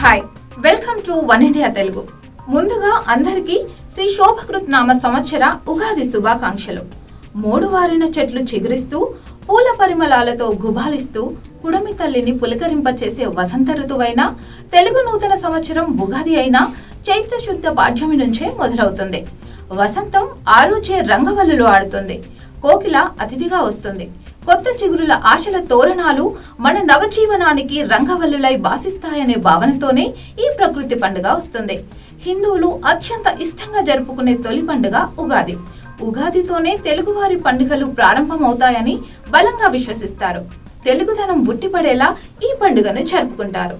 hi welcome to one India Telugu ముందుగా అందరికీ శ్రీ శోభకృత్ నామ సంవత్సర ఉగాది శుభాకాంక్షలు మూడు వారిన చెట్లు చిగురిస్తూ పూల పరిమళాలతో గుబాలిస్తూ పుడమి తల్లిని పులకరింపచేసే వసంత ఋతువైన తెలుగు నూతన సంవత్సరం ఉగాది అయిన చైత్ర శుద్ధ పాఠ్యమి నుంచే మొదలవుతుంది వసంతం ఆరుచే రంగవల్లులు ఆడుతుంది కోకిల అతిథిగా వస్తుంది కొత్త చిగురుల ఆశల తోరణాలు మన నవజీవనానికి రంగవల్లులై బాసిస్తాయనే భావనతోనే ఈ ప్రకృతి పండుగ వస్తుంది హిందువులు అత్యంత ఇష్టంగా జరుపుకునే తొలి పండుగ ఉగాది ఉగాదితోనే తెలుగువారి పండుగలు ప్రారంభమవుతాయని బలంగా విశ్వసిస్తారు తెలుగుదనం బుట్టిపడేలా ఈ పండుగను జరుపుకుంటారు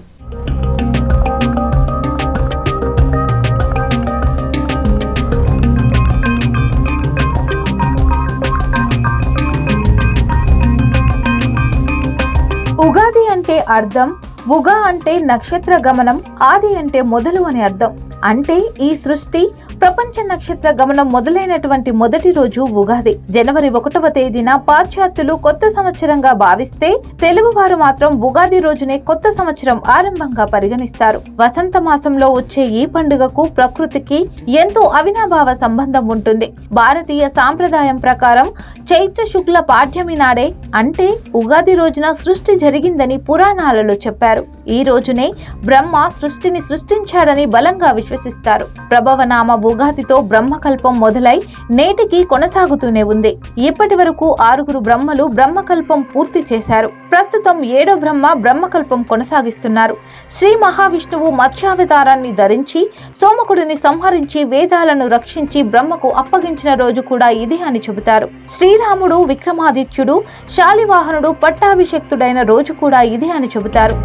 ఉగాది అంటే అర్థం ఉగా అంటే నక్షత్ర గమనం ఆది అంటే మొదలు అని అర్థం అంటే ఈ సృష్టి ప్రపంచ నక్షత్ర గమనం మొదలైనటువంటి మొదటి రోజు ఉగాది జనవరి ఒకటవ తేదీన పాశ్చాత్యులు కొత్త సంవత్సరంగా భావిస్తే తెలుగు వారు మాత్రం ఉగాది రోజునే కొత్త సంవత్సరం ఆరంభంగా పరిగణిస్తారు వసంత మాసంలో వచ్చే ఈ పండుగకు ప్రకృతికి ఎంతో అవినాభావ సంబంధం ఉంటుంది భారతీయ సాంప్రదాయం ప్రకారం చైత్ర శుక్ల పాఠ్యమి నాడే అంటే ఉగాది రోజున సృష్టి జరిగిందని పురాణాలలో చెప్పారు ఈ రోజునే బ్రహ్మ సృష్టిని సృష్టించాడని బలంగా విశ్వసిస్తారు ప్రభవనామ ఉగాదితో బ్రహ్మకల్పం మొదలై నేటికి కొనసాగుతూనే ఉంది ఇప్పటి వరకు ఆరుగురు బ్రహ్మలు బ్రహ్మకల్పం పూర్తి చేశారు ప్రస్తుతం ఏడో బ్రహ్మ బ్రహ్మకల్పం కొనసాగిస్తున్నారు శ్రీ మహావిష్ణువు మత్స్యావతారాన్ని ధరించి సోమకుడిని సంహరించి వేదాలను రక్షించి బ్రహ్మకు అప్పగించిన రోజు కూడా ఇది అని చెబుతారు శ్రీరాముడు విక్రమాదిత్యుడు శాలివాహనుడు పట్టాభిషక్తుడైన రోజు కూడా ఇది అని చెబుతారు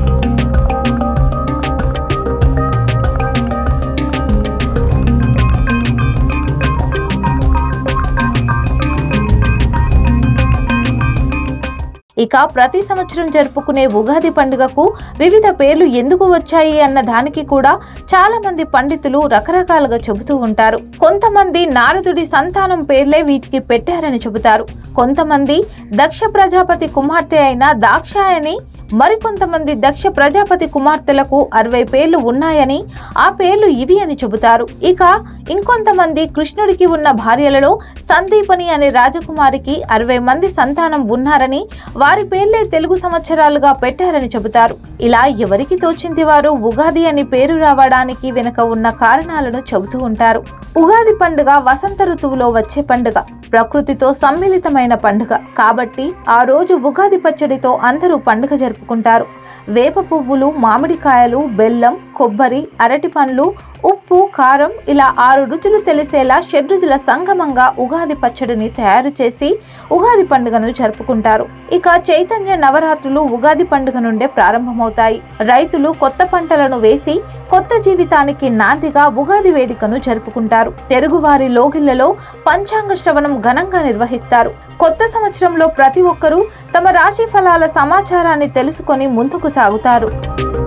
ఇక ప్రతి సంవత్సరం జరుపుకునే ఉగాది పండుగకు వివిధ పేర్లు ఎందుకు వచ్చాయి అన్న దానికి కూడా చాలా మంది పండితులు రకరకాలుగా చెబుతూ ఉంటారు కొంతమంది నారదుడి సంతానం పేర్లే వీటికి పెట్టారని చెబుతారు కొంతమంది దక్ష ప్రజాపతి కుమార్తె అయిన దాక్షాయని మరికొంతమంది దక్ష ప్రజాపతి కుమార్తెలకు అరవై పేర్లు ఉన్నాయని ఆ పేర్లు ఇవి అని చెబుతారు ఇక ఇంకొంతమంది కృష్ణుడికి ఉన్న భార్యలలో సందీపని అనే రాజకుమారికి అరవై మంది సంతానం ఉన్నారని వారి పేర్లే తెలుగు సంవత్సరాలుగా పెట్టారని చెబుతారు ఇలా ఎవరికి తోచింది వారు ఉగాది అని పేరు రావడానికి వెనుక ఉన్న కారణాలను చెబుతూ ఉంటారు ఉగాది పండుగ వసంత ఋతువులో వచ్చే పండుగ ప్రకృతితో సమ్మిళితమైన పండుగ కాబట్టి ఆ రోజు ఉగాది పచ్చడితో అందరూ పండుగ జరుపుకుంటారు వేప పువ్వులు మామిడికాయలు బెల్లం కొబ్బరి అరటి పండ్లు ఉప్పు కారం ఇలా ఆరు రుచులు తెలిసేలా షడ్రుచుల సంగమంగా ఉగాది పచ్చడిని తయారు చేసి ఉగాది పండుగను జరుపుకుంటారు ఇక చైతన్య నవరాత్రులు ఉగాది పండుగ నుండే ప్రారంభమవుతాయి రైతులు కొత్త పంటలను వేసి కొత్త జీవితానికి నాందిగా ఉగాది వేడుకను జరుపుకుంటారు తెలుగువారి లోగిళ్లలో పంచాంగ శ్రవణం ఘనంగా నిర్వహిస్తారు కొత్త సంవత్సరంలో ప్రతి ఒక్కరూ తమ రాశి ఫలాల సమాచారాన్ని తెలుసుకొని ముందుకు సాగుతారు